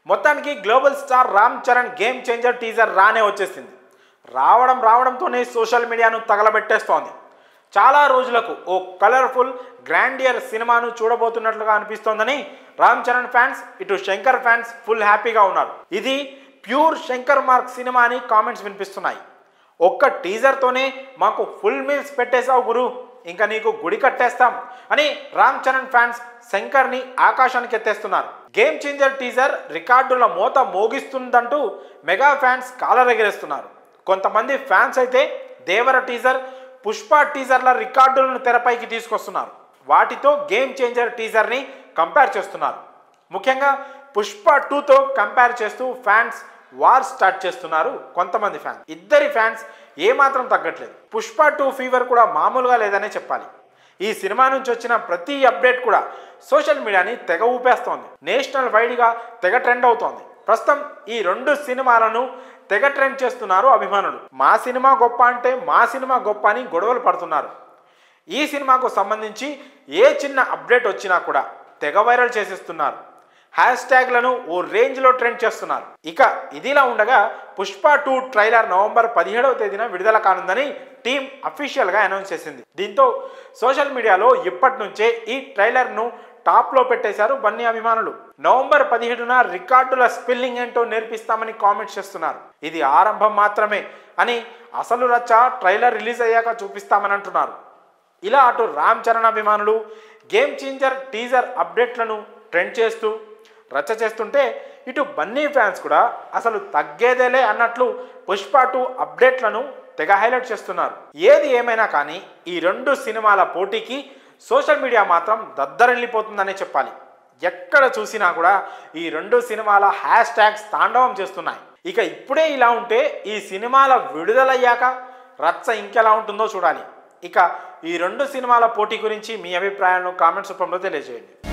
మొత్తానికి global star Ram Charan game changer teaser రానే వచ్చేసింది రావడం రావడంతోనే సోషల్ మీడియాను తగలబెట్టేస్తోంది చాలా రోజులకు ఓ కలర్ఫుల్ గ్రాండియర్ సినిమాను చూడబోతున్నట్లుగా అనిపిస్తోందని రామ్ చరణ్ ఫ్యాన్స్ ఇటు శంకర్ ఫ్యాన్స్ ఫుల్ హ్యాపీగా ఉన్నారు ఇది ప్యూర్ శంకర్ మార్క్ సినిమా అని కామెంట్స్ వినిపిస్తున్నాయి ఒక్క టీజర్తోనే మాకు ఫుల్ మీల్స్ పెట్టేశావు గురు ఇంకా నీకు గుడి కట్టేస్తాం అని రామ్ చరణ్ ఫ్యాన్స్ శంకర్ని ఆకాశానికి ఎత్తేస్తున్నారు గేమ్ చేంజర్ టీజర్ రికార్డుల మోత మోగిస్తుందంటూ మెగా ఫ్యాన్స్ కాలర్ ఎగిరేస్తున్నారు కొంతమంది ఫ్యాన్స్ అయితే దేవర టీజర్ పుష్ప టీజర్ల రికార్డులను తెరపైకి తీసుకొస్తున్నారు వాటితో గేమ్ చేంజర్ టీజర్ని కంపేర్ చేస్తున్నారు ముఖ్యంగా పుష్ప టూతో కంపేర్ చేస్తూ ఫ్యాన్స్ వార్ స్టార్ట్ చేస్తున్నారు కొంతమంది ఫ్యాన్స్ ఇద్దరి ఫ్యాన్స్ ఏమాత్రం తగ్గట్లేదు పుష్ప టూ ఫీవర్ కూడా మామూలుగా లేదనే చెప్పాలి ఈ సినిమా నుంచి వచ్చిన ప్రతి అప్డేట్ కూడా సోషల్ మీడియాని తెగ ఊపేస్తోంది నేషనల్ వైడ్గా తెగ ట్రెండ్ అవుతోంది ప్రస్తుతం ఈ రెండు సినిమాలను తెగ ట్రెండ్ చేస్తున్నారు అభిమానులు మా సినిమా గొప్ప అంటే మా సినిమా గొప్ప అని గొడవలు పడుతున్నారు ఈ సినిమాకు సంబంధించి ఏ చిన్న అప్డేట్ వచ్చినా కూడా తెగ వైరల్ చేసేస్తున్నారు హ్యాష్ ట్యాగ్లను ఓ రేంజ్లో ట్రెండ్ చేస్తున్నారు ఇక ఇదిలా ఉండగా పుష్ప టూ ట్రైలర్ నవంబర్ పదిహేడవ తేదీన విడుదల కానుందని టీం అఫీషియల్గా అనౌన్స్ చేసింది దీంతో సోషల్ మీడియాలో ఇప్పటి నుంచే ఈ ట్రైలర్ను టాప్లో పెట్టేశారు బన్నీ అభిమానులు నవంబర్ పదిహేడున రికార్డుల స్పెల్లింగ్ ఏంటో నేర్పిస్తామని కామెంట్స్ చేస్తున్నారు ఇది ఆరంభం మాత్రమే అని అసలు రచ్చ ట్రైలర్ రిలీజ్ అయ్యాక చూపిస్తామని అంటున్నారు ఇలా అటు రామ్ చరణ్ అభిమానులు గేమ్ చేంజర్ టీజర్ అప్డేట్లను ట్రెండ్ చేస్తూ రచ్చ చేస్తుంటే ఇటు బన్నీ ఫ్యాన్స్ కూడా అసలు తగ్గేదేలే అన్నట్లు పుష్ప టూ అప్డేట్లను తెగ హైలైట్ చేస్తున్నారు ఏది ఏమైనా కానీ ఈ రెండు సినిమాల పోటీకి సోషల్ మీడియా మాత్రం దద్దరెళ్ళిపోతుందనే చెప్పాలి ఎక్కడ చూసినా కూడా ఈ రెండు సినిమాల హ్యాష్ ట్యాగ్స్ తాండవం చేస్తున్నాయి ఇక ఇప్పుడే ఇలా ఉంటే ఈ సినిమాల విడుదలయ్యాక రచ్చ ఇంకెలా ఉంటుందో చూడాలి ఇక ఈ రెండు సినిమాల పోటీ గురించి మీ అభిప్రాయాలను కామెంట్స్ రూపంలో తెలియజేయండి